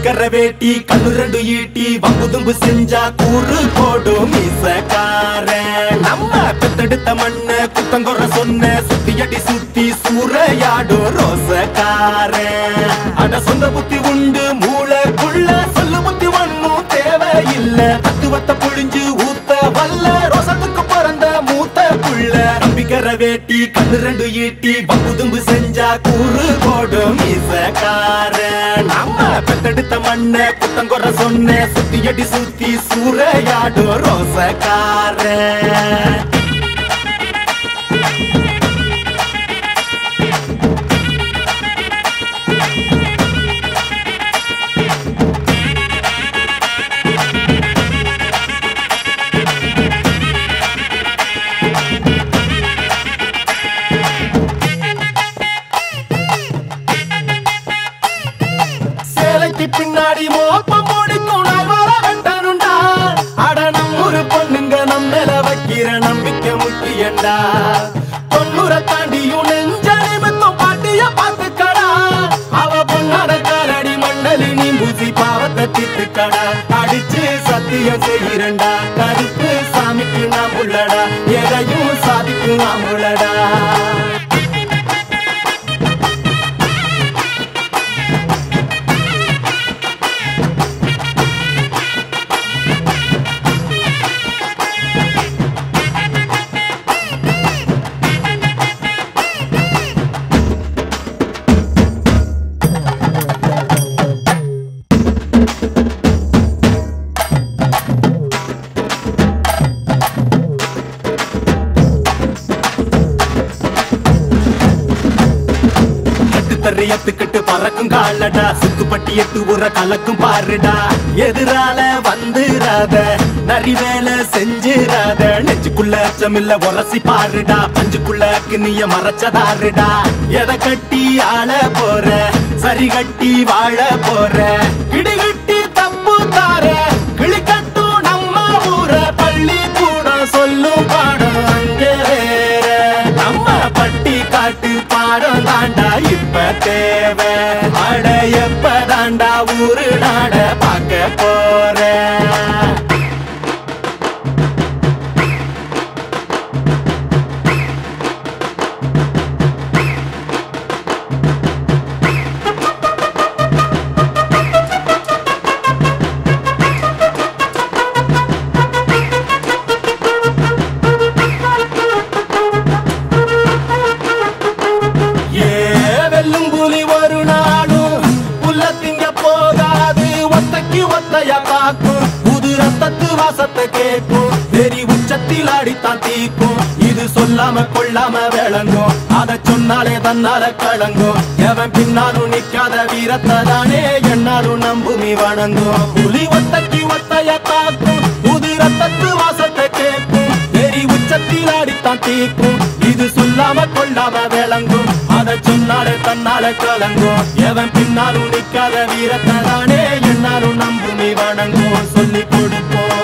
கம்பிக்கர வேட்டி கண்ணு ரெண்டு ஈட்டி வம்புதும்பு செஞ்சா கூறு போடும் மீசக்காரன் நம்ம பெத்தெடுத்த மண்ண குத்தங்குற சொன்ன சுத்தி அடி சுத்தி சூறையாடும் ரோசக்காரன் அட சொந்த புத்தி உண்டு மூளைக்குள்ள சொல்லு புத்தி ஒண்ணும் தேவையில்ல தத்துவத்தை புழிஞ்சு ஊத்த வல்ல ரோசத்துக்கு பிறந்த மூத்த புள்ள நம்பிக்கிற வேட்டி கண்ணு ரெண்டு ஈட்டி பம்புதும்பு செஞ்சா கூறு போடும் மீசக்காரன் நம்ம பெத்தெடுத்த மண்ண குத்தங்குற சொன்ன சுத்தி அடி சுத்தி சூறையாடும் ரோசக்காரன் சேலைக்கு பின்னாடி மோப்பம் முடிக்கும் நாள் வர வெட்டனுண்டா அட நம் ஒரு பொண்ணுங்க நம்ம மேல வைக்கிற நம்பிக்கை முக்கியண்டா தொண்ணூற தாண்டியும் நெஞ்ச நிமித்தம் பாட்டிய பாத்துக்கடா அவ பொண்ணாட காலடி மண்ணலி நீ பூசி பாவத்தை திட்டுக்கடா அடிச்சு சத்தியம் செய்கிறண்டா கருப்பு சாமிக்கு நாம் உள்ளடா எதையும் சாதிக்கும் நாம் உள்ளடா கட்டு தறியத்துக்கிட்டு பறக்கும் காலடா சுக்குப்பட்டி எட்டு உர கலக்கும் பாருடா எதிரால வந்துராத நரி வேலை செஞ்சிராத நெஞ்சுக்குள்ள அச்சமில்ல உரசி பாருடா பஞ்சுக்குள்ள கிண்ணிய மறைச்சதாருடா எதை கட்டி ஆள போற சரி கட்டி வாழ போற இடிகட்டி தப்பு தார கிளிக்கட்டும் நம்ம ஊர பள்ளி கூட சொல்லும் பாடம் அங்கே வேற நம்ம பட்டி காட்டு பாடம் தாண்டா இப்ப தேவை அட எப்ப தாண்டா ஊரு நாட பார்க்க போறேன் ஏ வெல்லும் புலி ஒரு நாளும் புல்ல திங்க போகாது ஒத்தைக்கு ஒத்தையா காக்கும் புது ரத்தத்து வாசத்தை கேட்கும் வெறி உச்சத்தில் அடித்தான் தீக்கும் இது சொல்லாம கொள்ளாம விளங்கும் அத சொன்னாலே தன்னால கலங்கும் எவன் பின்னாலும் நிக்காத வீரத்தை தானே என்னாலும் நம்புமி வணங்கும் புலி ஒத்தைக்கு ஒத்தையா காக்கும் புது ரத்தத்து வாசத்தை கேட்கும் வெறி உச்சத்தில் அடித்தான் தீக்கும் இது சொல்லாம கொள்ளாம விளங்கும் அத சொன்னாலே தன்னால கலங்கும் எவன் பின்னாலும் நிக்காத வீரத்தை தானே என்னாலும் நம்புமி வணங்கும் சொல்லி கொடுப்போம்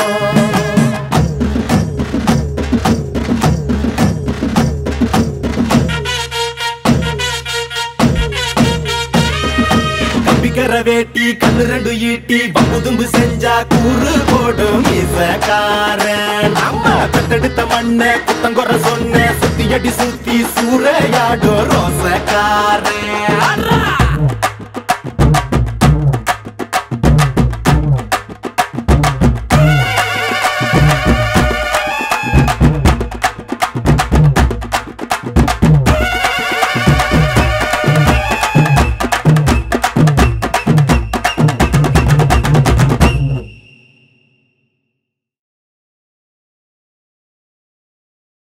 கம்பிக்கர வேட்டி கண்ணு ரெண்டு ஈட்டி பம்புதும்பு செஞ்சா கூறு போடும் இசக்காரன் நம்ம பெத்தெடுத்த மண்ண குத்தங்குற சொன்ன சுத்தி அடி சுத்தி சூறையாடும் ரோசக்காரன்